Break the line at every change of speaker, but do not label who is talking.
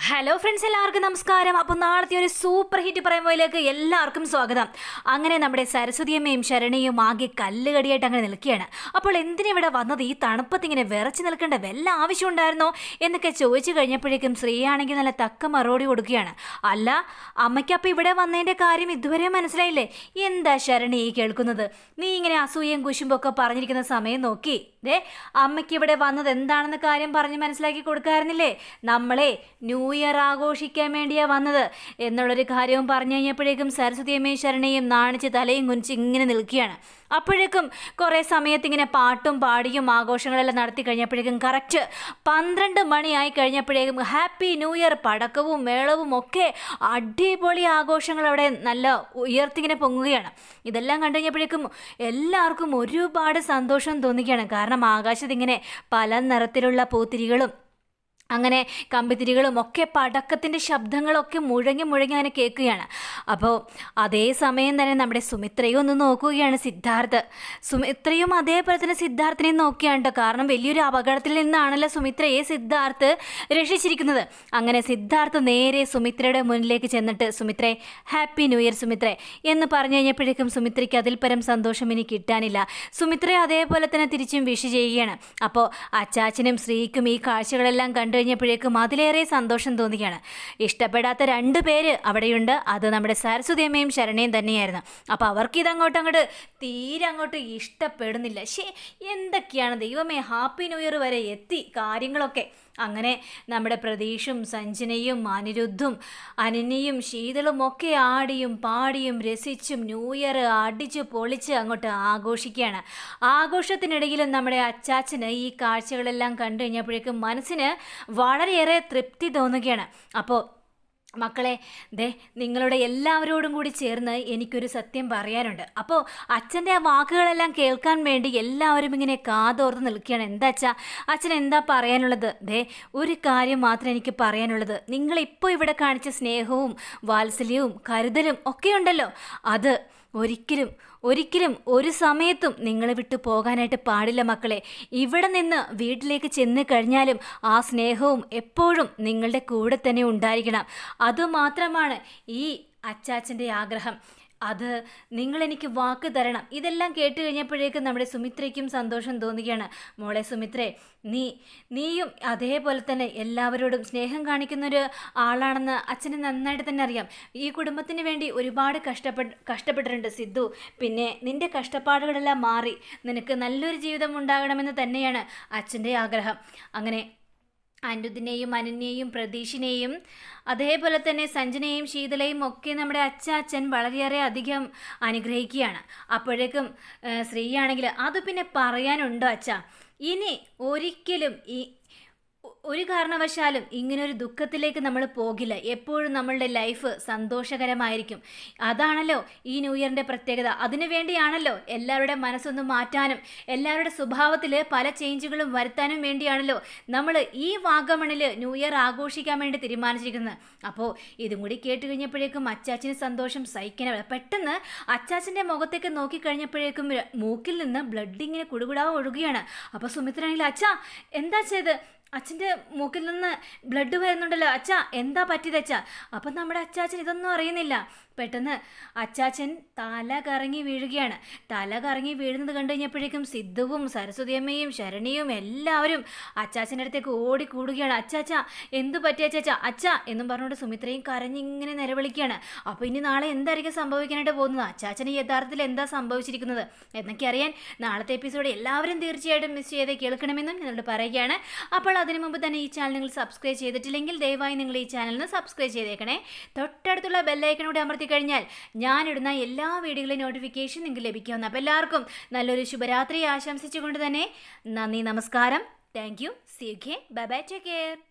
hello friends എല്ലാവർക്കും നമസ്കാരം അപ്പോൾ നാളത്തെ ഒരു സൂപ്പർ ഹിറ്റ് പറയുമ്പോയിലേക്ക് എല്ലാവർക്കും സ്വാഗതം അങ്ങനെ നമ്മുടെ സരസ്വതിയമ്മയും ശരണയും ആകെ കല്ലുകടിയായിട്ട് അങ്ങനെ നിൽക്കുകയാണ് അപ്പോൾ എന്തിനിവിടെ വന്നത് ഈ തണുപ്പത്ത് ഇങ്ങനെ വിറച്ച് നിൽക്കേണ്ട വല്ല ആവശ്യമുണ്ടായിരുന്നോ എന്നൊക്കെ ചോദിച്ചു കഴിഞ്ഞപ്പോഴേക്കും ശ്രീയാണെങ്കിൽ നല്ല തക്ക മറുപടി കൊടുക്കുകയാണ് അല്ല അമ്മയ്ക്കപ്പോൾ ഇവിടെ വന്നതിൻ്റെ കാര്യം ഇതുവരെ മനസ്സിലായില്ലേ എന്താ ശരണി ഈ കേൾക്കുന്നത് നീ ഇങ്ങനെ അസൂയയും കുശുമ്പൊക്കെ പറഞ്ഞിരിക്കുന്ന സമയം നോക്കി ദേ അമ്മയ്ക്ക് ഇവിടെ വന്നത് എന്താണെന്ന കാര്യം പറഞ്ഞ് മനസ്സിലാക്കി കൊടുക്കാറുന്നില്ലേ നമ്മളെ ന്യൂ ഇയർ ആഘോഷിക്കാൻ വേണ്ടിയാ വന്നത് എന്നുള്ളൊരു കാര്യവും പറഞ്ഞു കഴിഞ്ഞപ്പോഴേക്കും സരസ്വതി അമ്മയും ശരണയും നാണിച്ച് തലയും കുനിച്ച് ഇങ്ങനെ നിൽക്കുകയാണ് അപ്പോഴേക്കും കുറേ സമയത്ത് ഇങ്ങനെ പാട്ടും പാടിയും ആഘോഷങ്ങളെല്ലാം നടത്തി കഴിഞ്ഞപ്പോഴേക്കും കറക്റ്റ് പന്ത്രണ്ട് മണിയായി കഴിഞ്ഞപ്പോഴേക്കും ഹാപ്പി ന്യൂ ഇയർ പടക്കവും മേളവും ഒക്കെ അടിപൊളി ആഘോഷങ്ങൾ അവിടെ നല്ല ഉയർത്തിങ്ങനെ പൊങ്ങുകയാണ് ഇതെല്ലാം കണ്ടു കഴിഞ്ഞപ്പോഴേക്കും എല്ലാവർക്കും ഒരുപാട് സന്തോഷം തോന്നുകയാണ് കാരണം ആകാശത്ത് ഇങ്ങനെ പല നിറത്തിലുള്ള പൂത്തിരികളും അങ്ങനെ കമ്പിത്തിരികളും ഒക്കെ പടക്കത്തിൻ്റെ ശബ്ദങ്ങളൊക്കെ മുഴങ്ങി മുഴങ്ങി അങ്ങനെ കേൾക്കുകയാണ് അപ്പോൾ അതേ സമയം തന്നെ നമ്മുടെ സുമിത്രയും ഒന്ന് നോക്കുകയാണ് സിദ്ധാർത്ഥ് സുമിത്രയും അതേപോലെ തന്നെ സിദ്ധാർത്ഥിനെയും നോക്കിയാണ് കേട്ടോ കാരണം വലിയൊരു അപകടത്തിൽ നിന്നാണല്ലോ സുമിത്രയെ സിദ്ധാർത്ഥ് രക്ഷിച്ചിരിക്കുന്നത് അങ്ങനെ സിദ്ധാർത്ഥ് നേരെ സുമിത്രയുടെ മുന്നിലേക്ക് ചെന്നിട്ട് സുമിത്രേ ഹാപ്പി ന്യൂ ഇയർ സുമിത്രേ എന്ന് പറഞ്ഞു കഴിഞ്ഞപ്പോഴേക്കും സുമിത്രയ്ക്ക് അതിൽ പരം സന്തോഷം ഇനി കിട്ടാനില്ല സുമിത്രയെ അതേപോലെ തന്നെ തിരിച്ചും വിഷ് ചെയ്യുകയാണ് അപ്പോൾ അച്ചാച്ചനും ശ്രീക്കും ഈ കാഴ്ചകളെല്ലാം കണ്ടു കഴിഞ്ഞപ്പോഴേക്കും അതിലേറെ സന്തോഷം തോന്നുകയാണ് ഇഷ്ടപ്പെടാത്ത രണ്ട് പേര് അവിടെയുണ്ട് അത് നമ്മുടെ സരസ്വതി അമ്മയും ശരണയും തന്നെയായിരുന്നു അപ്പോൾ അവർക്ക് ഇതങ്ങോട്ട് അങ്ങോട്ട് തീരെ അങ്ങോട്ട് ഇഷ്ടപ്പെടുന്നില്ല ശേ എന്തൊക്കെയാണ് ദൈവമേ ഹാപ്പി ന്യൂ ഇയർ വരെ എത്തി കാര്യങ്ങളൊക്കെ അങ്ങനെ നമ്മുടെ പ്രതീഷും സഞ്ജനയും അനിരുദ്ധും അനന്യയും ശീതളും ഒക്കെ ആടിയും പാടിയും രസിച്ചും ന്യൂ ഇയർ അടിച്ച് പൊളിച്ച് അങ്ങോട്ട് ആഘോഷിക്കുകയാണ് ആഘോഷത്തിനിടയിലും നമ്മുടെ അച്ചാച്ചന് ഈ കാഴ്ചകളെല്ലാം കണ്ടു കഴിഞ്ഞപ്പോഴേക്കും മനസ്സിന് വളരെയേറെ തൃപ്തി തോന്നുകയാണ് അപ്പോൾ മക്കളെ ദേ നിങ്ങളുടെ എല്ലാവരോടും കൂടി ചേർന്ന് എനിക്കൊരു സത്യം പറയാനുണ്ട് അപ്പോൾ അച്ഛൻ്റെ ആ വാക്കുകളെല്ലാം കേൾക്കാൻ വേണ്ടി എല്ലാവരും ഇങ്ങനെ കാതോർത്ത് നിൽക്കുകയാണ് എന്താ അച്ഛാ അച്ഛൻ എന്താ പറയാനുള്ളത് ദേ ഒരു കാര്യം മാത്രമേ എനിക്ക് പറയാനുള്ളത് നിങ്ങളിപ്പോൾ ഇവിടെ കാണിച്ച സ്നേഹവും വാത്സല്യവും കരുതലും ഒക്കെ ഉണ്ടല്ലോ അത് ഒരിക്കലും ഒരിക്കലും ഒരു സമയത്തും നിങ്ങളെ വിട്ടു പോകാനായിട്ട് പാടില്ല മക്കളെ ഇവിടെ നിന്ന് വീട്ടിലേക്ക് ചെന്ന് കഴിഞ്ഞാലും ആ സ്നേഹവും എപ്പോഴും നിങ്ങളുടെ കൂടെ തന്നെ ഉണ്ടായിരിക്കണം അതുമാത്രമാണ് ഈ അച്ചാച്ചൻ്റെ ആഗ്രഹം അത് നിങ്ങളെനിക്ക് വാക്ക് തരണം ഇതെല്ലാം കേട്ട് കഴിഞ്ഞപ്പോഴേക്കും നമ്മുടെ സുമിത്രയ്ക്കും സന്തോഷം തോന്നുകയാണ് മോളെ സുമിത്രേ നീ നീയും അതേപോലെ തന്നെ എല്ലാവരോടും സ്നേഹം കാണിക്കുന്നൊരു ആളാണെന്ന് അച്ഛന് നന്നായിട്ട് തന്നെ അറിയാം ഈ കുടുംബത്തിന് വേണ്ടി ഒരുപാട് കഷ്ടപ്പെട്ട് കഷ്ടപ്പെട്ടിട്ടുണ്ട് സിദ്ധു പിന്നെ നിന്റെ കഷ്ടപ്പാടുകളെല്ലാം മാറി നിനക്ക് നല്ലൊരു ജീവിതം ഉണ്ടാകണമെന്ന് തന്നെയാണ് അച്ഛൻ്റെ ആഗ്രഹം അങ്ങനെ അനിരുദ്ധിനെയും അനന്യയും പ്രതീഷിനെയും അതേപോലെ തന്നെ സഞ്ജനയും ശീതളയും ഒക്കെ നമ്മുടെ അച്ചാച്ചൻ വളരെയേറെ അധികം അനുഗ്രഹിക്കുകയാണ് അപ്പോഴേക്കും ഏഹ്, ശ്രീയാണെങ്കിൽ അത് പിന്നെ പറയാനുണ്ടോ അച്ഛ ഇനി ഒരിക്കലും ഈ ഒ- ഒരു കാരണവശാലും ഇങ്ങനൊരു ദുഃഖത്തിലേക്ക് നമ്മൾ പോകില്ല എപ്പോഴും നമ്മളുടെ ലൈഫ് സന്തോഷകരമായിരിക്കും അതാണല്ലോ ഈ ന്യൂ ഇയറിൻ്റെ പ്രത്യേകത അതിനു വേണ്ടിയാണല്ലോ എല്ലാവരുടെ മനസ്സൊന്ന് മാറ്റാനും എല്ലാവരുടെ സ്വഭാവത്തിൽ പല ചേഞ്ചുകളും വരുത്താനും വേണ്ടിയാണല്ലോ നമ്മൾ ഈ വാഗമണിൽ ന്യൂ ഇയർ ആഘോഷിക്കാൻ വേണ്ടി തീരുമാനിച്ചിരിക്കുന്നത് അപ്പോൾ ഇതും കൂടി കേട്ട് കഴിഞ്ഞപ്പോഴേക്കും അച്ചാച്ചന് സന്തോഷം സഹിക്കാനാവില്ല പെട്ടെന്ന് അച്ചാച്ചൻ്റെ മുഖത്തേക്ക് നോക്കിക്കഴിഞ്ഞപ്പോഴേക്കും മൂക്കിൽ നിന്ന് ബ്ലഡ് ഇങ്ങനെ കുടുകുടാ ഒഴുകുകയാണ് അപ്പോൾ സുമിത്രയാണെങ്കിൽ അച്ഛാ എന്താ ചെയ്ത് അച്ഛൻ്റെ മൂക്കിൽ നിന്ന് ബ്ലഡ് വരുന്നുണ്ടല്ലോ അച്ഛാ എന്താ പറ്റിയത് അച്ഛാ അപ്പം നമ്മുടെ അച്ചാച്ചൻ ഇതൊന്നും അറിയുന്നില്ല പെട്ടെന്ന് അച്ചാച്ചൻ തല കറങ്ങി വീഴുകയാണ് തല കറങ്ങി വീഴുന്നത് കണ്ടു കഴിഞ്ഞപ്പോഴേക്കും സിദ്ധുവും സരസ്വതിയമ്മയും ശരണിയും എല്ലാവരും അച്ചാച്ചൻ്റെ അടുത്തേക്ക് ഓടിക്കൂടുകയാണ് അച്ചാച്ച എന്തു പറ്റി അച്ചാച്ച അച്ഛ എന്നും പറഞ്ഞുകൊണ്ട് സുമിത്രയും കരഞ്ഞിങ്ങനെ നിലവിളിക്കുകയാണ് അപ്പോൾ ഇനി നാളെ എന്തായിരിക്കും സംഭവിക്കാനായിട്ട് പോകുന്നത് അച്ചാച്ചന് യഥാർത്ഥത്തിൽ എന്താ സംഭവിച്ചിരിക്കുന്നത് എന്നൊക്കെ അറിയാൻ നാളത്തെ എപ്പിസോഡ് എല്ലാവരും തീർച്ചയായിട്ടും മിസ് ചെയ്ത് കേൾക്കണമെന്നും ഞങ്ങളോട് പറയുകയാണ് അപ്പോൾ അതിനു മുമ്പ് തന്നെ ഈ ചാനൽ നിങ്ങൾ സബ്സ്ക്രൈബ് ചെയ്തിട്ടില്ലെങ്കിൽ ദയവായി നിങ്ങൾ ഈ ചാനലിന് സബ്സ്ക്രൈബ് ചെയ്തേക്കണേ തൊട്ടടുത്തുള്ള ബെല്ലൈക്കനോട് അമർത്തി കഴിഞ്ഞാൽ ഞാനിടുന്ന എല്ലാ വീഡിയോകളുടെ നോട്ടിഫിക്കേഷൻ നിങ്ങൾക്ക് ലഭിക്കാവുന്ന അപ്പോൾ എല്ലാവർക്കും നല്ലൊരു ശുഭരാത്രി ആശംസിച്ചുകൊണ്ട് തന്നെ നന്ദി നമസ്കാരം താങ്ക് യു സി കെ ബൈ ബൈ ടേക്ക് കെയർ